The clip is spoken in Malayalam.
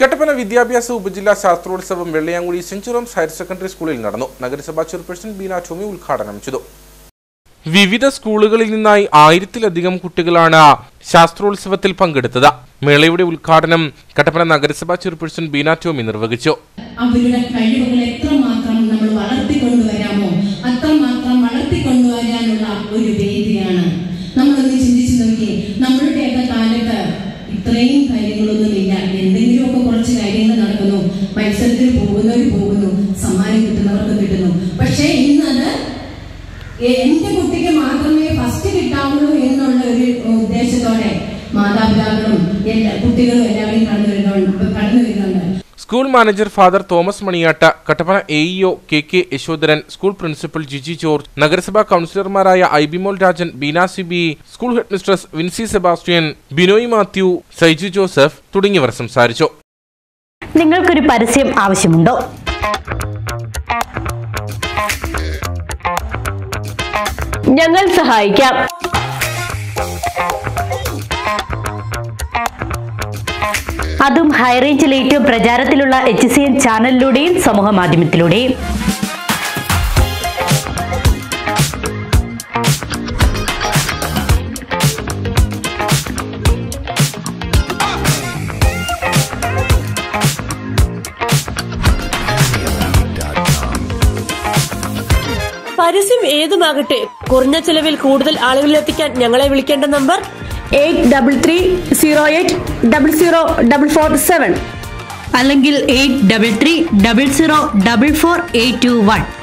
കട്ടപ്പന വിദ്യാഭ്യാസ ഉപജില്ലാ ശാസ്ത്രോത്സവം Vellayamkuzhi Saint John's Higher Secondary സ്കൂളിൽ നടന്നു നഗരസഭാ ചെയർപേഴ്സൺ ബീന ടോമി ഉദ്ഘാടനം ചെയ്തു വിവിധ സ്കൂളുകളിൽ നിന്നായി ആയിരത്തിലധികം കുട്ടികളാണ് ശാസ്ത്രോത്സവത്തിൽ പങ്കെടുത്തത് മേളയുടെ ഉദ്ഘാടനം കട്ടപ്പന നഗരസഭാ ചെയർപേഴ്സൺ ബീന ടോമി നിർവഹിച്ചു അവരുടെ കഴിവുകൾ എത്രമാത്രം നമ്മൾ വളർത്തിക്കൊണ്ടുവരാമോ അത്രമാത്രം വളർത്തിക്കൊണ്ടുവരാനുള്ള ഒരു വേദിയാണ് നമ്മളൊന്ന് ചിന്തിച്ചു നോക്കി നമ്മളുടെയൊക്കെ കാലത്ത് ഇത്രയും കാര്യങ്ങളൊന്നുമില്ല എന്തെങ്കിലുമൊക്കെ കുറച്ച് കാര്യങ്ങൾ നടക്കുന്നു മത്സരത്തിൽ പോകുന്നവർ പോകുന്നു സമ്മാനം കിട്ടുന്നവർക്ക് കിട്ടുന്നു പക്ഷേ ഇന്നത് എന്റെ കുട്ടിക്ക് മാത്രമേ ഫസ്റ്റ് കിട്ടാവുള്ളൂ എന്നുള്ള ഒരു ഉദ്ദേശത്തോടെ മാതാപിതാക്കളും എല്ലാ കുട്ടികളും എല്ലാവരും കടന്നു വരുന്നുണ്ട് കടന്നു വരുന്നുണ്ട് school manager Father Thomas Maniyatta Kattappana AEO K K Yashodharan school principal Jiji George നഗരസഭാ കൗൺസിലർമാരായ Ibimol Rajan Beena Sibi school headmistress Vincy Sebastian Binoy Mathew Saiju Joseph തുടങ്ങിയവർ സംസാരിച്ചു നിങ്ങൾക്കൊരു പരസ്യം ആവശ്യമുണ്ടോ ഞങ്ങൾ സഹായിക്കാം അതും ഹൈറേഞ്ചിൽ ഏറ്റവും പ്രചാരത്തിലുള്ള എച്ച് സി എൻ ചാനലിലൂടെയും സമൂഹ മാധ്യമത്തിലൂടെയും പരസ്യം ഏതുമാകട്ടെ കുറഞ്ഞ ചെലവിൽ കൂടുതൽ ആളുകളിലെത്തിക്കാൻ ഞങ്ങളെ വിളിക്കേണ്ട number eight double three zero eight double zero double four seven അല്ലെങ്കിൽ eight double three double zero double four eight two one